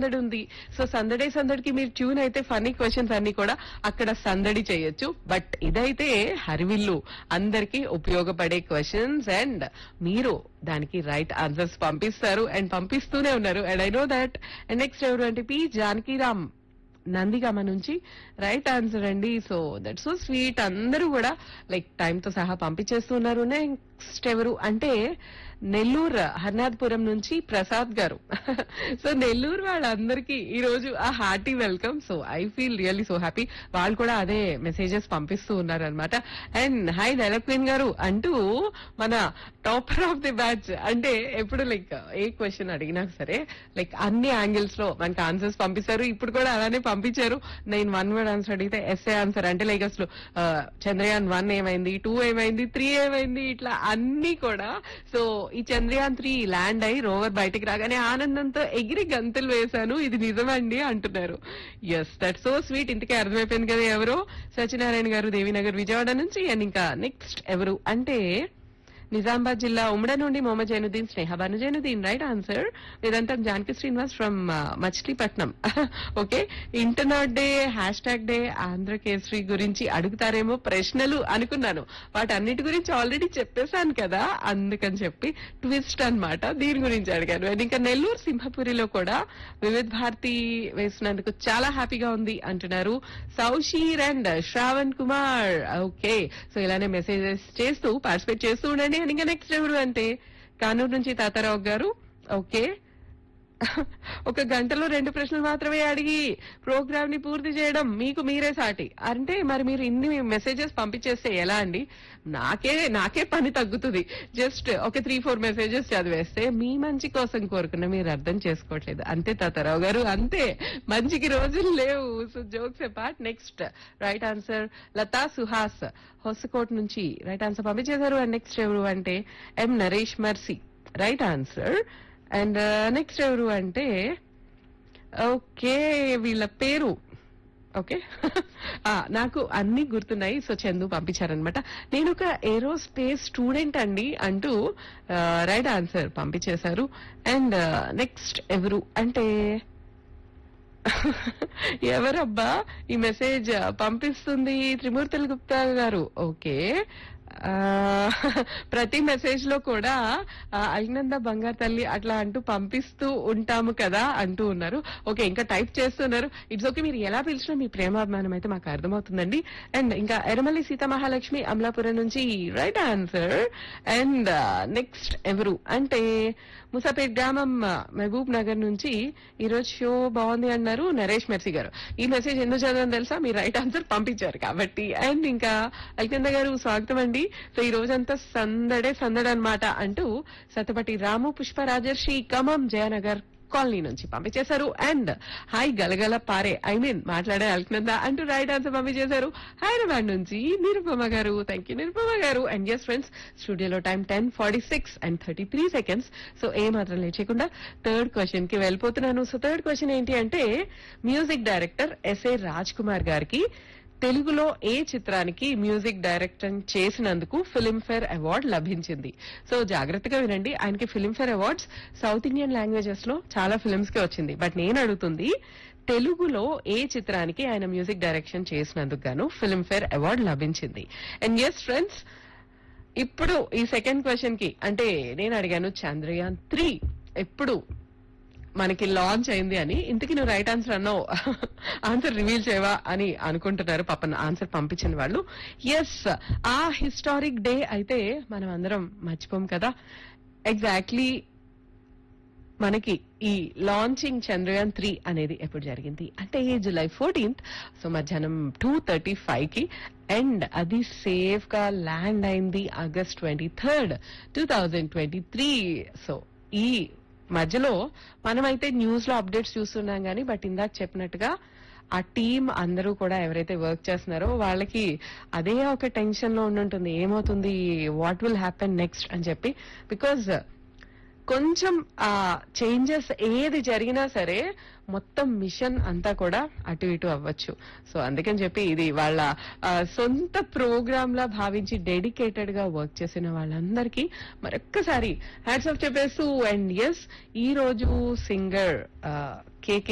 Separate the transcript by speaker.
Speaker 1: సందడి ఉంది సో సందడే సందడికి మీరు ట్యూన్ అయితే ఫన్నీ క్వశ్చన్స్ అన్ని కూడా అక్కడ సందడి చేయొచ్చు బట్ ఇదైతే హరివిల్లు అందరికి ఉపయోగపడే క్వశ్చన్స్ అండ్ మీరు దానికి రైట్ ఆన్సర్స్ పంపిస్తారు అండ్ పంపిస్తూనే ఉన్నారు and I know that and next ఎవరు అంటే పి జానకీరామ్ నందిగామ నుంచి రైట్ ఆన్సర్ అండి సో దట్ సో స్వీట్ అందరూ కూడా లైక్ టైం తో సహా పంపించేస్తున్నారు నెక్స్ట్ ఎవరు అంటే నెల్లూరు హర్నాథపురం నుంచి ప్రసాద్ గారు సో నెల్లూరు వాళ్ళందరికీ ఈ రోజు ఆ hearty welcome so I feel really so happy వాళ్ళు కూడా అదే మెసేజెస్ పంపిస్తూ ఉన్నారు అనమాట అండ్ హాయ్ డైలక్విన్ గారు అంటూ మన టాపర్ ఆఫ్ ది బ్యాచ్ అంటే ఎప్పుడు లైక్ ఏ క్వశ్చన్ అడిగినా సరే లైక్ అన్ని యాంగిల్స్ లో మనకి ఆన్సర్స్ పంపిస్తారు ఇప్పుడు కూడా అలానే పంపించారు నేను వన్ వర్డ్ ఆన్సర్ అడిగితే ఎస్ఏ ఆన్సర్ అంటే లైక్ అసలు ఆ, చంద్రయాన్ వన్ ఏమైంది టూ ఏమైంది త్రీ ఏమైంది ఇట్లా అన్ని కూడా సో ఈ చంద్రయాన్ త్రీ ల్యాండ్ అయి రోవర్ బయటికి రాగానే ఆనందంతో ఎగిరి గంతులు వేశాను ఇది నిజమండి అంటున్నారు ఎస్ దట్ సో స్వీట్ ఇంతకే అర్థమైపోయింది కదా ఎవరు సత్యనారాయణ గారు దేవినగర్ విజయవాడ నుంచి అండ్ ఇంకా నెక్స్ట్ ఎవరు అంటే నిజామాబాద్ జిల్లా ఉమ్మడ నుండి Mohammed Zainuddin Sneha Bhanu Zainuddin right answer Vedantam Janaki Srinivas from Machilipatnam okay internet day hashtag day Andhra Kesari గురించి అడుగుతారేమో ప్రశ్నలు అనుకున్నాను వాటన్నిటి గురించి ఆల్రెడీ చెప్పేశాను కదా అందుకని చెప్పి ట్విస్ట్ అన్నమాట దీని గురించి అడిగాను అండ్ ఇంకా నెల్లూరు సింహపురిలో కూడా వివిధ భారతి వేసినందుకు చాలా హ్యాపీగా ఉంది అంటున్నారు సౌషీర్ and Shravan Kumar okay so ఇలానే మెసేజెస్ చేస్తూ పార్టిసిపేట్ చేస్తూ ఉండండి అండ్ ఇంకా నెక్స్ట్ ఎవరు అంటే కానూరు నుంచి తాతారావు గారు ఓకే ఒక గంటలో రెండు ప్రశ్నలు మాత్రమే అడిగి ప్రోగ్రామ్ ని పూర్తి చేయడం మీకు మీరే సాటి అంటే మరి మీరు ఇన్ని మెసేజెస్ పంపించేస్తే ఎలా అండి నాకే నాకే పని తగ్గుతుంది జస్ట్ ఒక త్రీ ఫోర్ మెసేజెస్ చదివేస్తే మీ మంచి కోసం కోరుకున్న మీరు అర్థం చేసుకోవట్లేదు అంతే తాతారావు గారు అంతే మంచికి రోజులు లేవు so jokes part next right answer Latha Suhas Hosakote నుంచి రైట్ ఆన్సర్ పంపించేశారు అండ్ నెక్స్ట్ ఎవరు అంటే M Naresh Mercy right answer and next ఎవరు అంటే ఓకే వీళ్ళ పేరు ఓకే ఆ, నాకు అన్ని గుర్తున్నాయి సో చందు పంపించారనమాట నేను ఒక ఏరోస్పేస్ స్టూడెంట్ అండి అంటూ రైట్ ఆన్సర్ పంపించేశారు అండ్ నెక్స్ట్ ఎవరు అంటే ఎవరబ్బా ఈ మెసేజ్ పంపిస్తుంది త్రిమూర్తుల గుప్తా గారు ఓకే ఆ, ప్రతి మెసేజ్ లో కూడా ఆ, అల్నంద బంగారు తల్లి అట్లా అంటూ పంపిస్తూ ఉంటాము కదా అంటూ ఉన్నారు ఓకే ఇంకా టైప్ చేస్తున్నారు ఇట్స్ ఓకే మీరు ఎలా పిలిచినా మీ ప్రేమాభిమానం అయితే మాకు అర్థమవుతుందండి అండ్ ఇంకా ఎరమల్లి సీతామహాలక్ష్మి అమలాపురం నుంచి రైట్ ఆన్సర్ అండ్ నెక్స్ట్ ఎవరు అంటే ముసాపేట్ గ్రామం మహబూబ్ నగర్ నుంచి ఈ రోజు షో బాగుంది అన్నారు నరేష్ మెర్సీ గారు ఈ మెసేజ్ ఎందుకు చదవని తెలుసా మీరు రైట్ ఆన్సర్ పంపించారు కాబట్టి అండ్ ఇంకా అల్కింద గారు స్వాగతం అండి సో ఈ రోజంతా సందడే సందడి అన్నమాట అంటూ సతపటి రాము పుష్ప రాజర్షి ఖమ్మం జయనగర్ కాలనీ నుంచి పంపించేశారు అండ్ హాయ్ గలగల పారే ఐ మీన్ మాట్లాడే అల్కనంద అంటూ రైట్ ఆన్సర్ పంపించేశారు హైదరాబాద్ నుంచి నిరుపమ గారు థ్యాంక్ యూ నిరుపమ గారు అండ్ ఎస్ ఫ్రెండ్స్ స్టూడియోలో time ten forty six and thirty three seconds so ఏ మాత్రం లేట్ చేయకుండా థర్డ్ క్వశ్చన్ కి వెళ్ళిపోతున్నాను సో థర్డ్ క్వశ్చన్ ఏంటి అంటే music director S A Raj Kumar గారికి తెలుగులో ఏ చిత్రానికి మ్యూజిక్ డైరెక్టర్ చేసినందుకు ఫిల్మ్ఫేర్ అవార్డు లభించింది సో జాగ్రత్తగా వినండి ఆయనకి Filmfare awards south Indian languages లో చాలా ఫిల్మ్స్ కి వచ్చింది బట్ నేను అడుగుతుంది తెలుగులో ఏ చిత్రానికి ఆయన మ్యూజిక్ డైరెక్షన్ చేసినందుకు గాను ఫిల్మ్ఫేర్ అవార్డు లభించింది అండ్ ఎస్ ఫ్రెండ్స్ ఇప్పుడు ఈ సెకండ్ క్వశ్చన్ కి అంటే నేను అడిగాను చంద్రయాన్ త్రీ ఎప్పుడు మనకి లాంచ్ అయింది అని ఇంతకీ నువ్వు రైట్ ఆన్సర్ అన్నావు ఆన్సర్ రివీల్ చేయవా అని అనుకుంటున్నారు పాపన్ ఆన్సర్ పంపించిన వాళ్ళు ఎస్ ఆ హిస్టారిక్ డే అయితే మనం అందరం మర్చిపోం కదా ఎగ్జాక్ట్లీ మనకి ఈ లాంచింగ్ చంద్రయాన్ త్రీ అనేది ఎప్పుడు జరిగింది అంటే జూలై ఫోర్టీన్త్ సో మధ్యాహ్నం టూ థర్టీ ఫైవ్ కి అండ్ అది సేఫ్ గా ల్యాండ్ అయింది August twenty third two thousand twenty three so ఈ మధ్యలో మనమైతే న్యూస్ లో అప్డేట్స్ చూస్తున్నాం కానీ బట్ ఇందాక చెప్పినట్టుగా ఆ టీం అందరూ కూడా ఎవరైతే వర్క్ చేస్తున్నారో వాళ్ళకి అదే ఒక టెన్షన్ లో ఉండుంటుంది ఏమవుతుంది వాట్ విల్ హ్యాపెన్ నెక్స్ట్ అని చెప్పి బికాజ్ కొంచెం ఆ చేంజెస్ ఏది జరిగినా సరే మొత్తం మిషన్ అంతా కూడా అటు ఇటు అవ్వచ్చు సో అందుకని చెప్పి ఇది వాళ్ళ ఆ, సొంత ప్రోగ్రామ్ లా భావించి డెడికేటెడ్ గా వర్క్ చేసిన వాళ్ళందరికీ మరొక్కసారి హ్యాట్స్ ఆఫ్ చెప్పేస్తూ అండ్ ఎస్ ఈ రోజు సింగర్ కేకే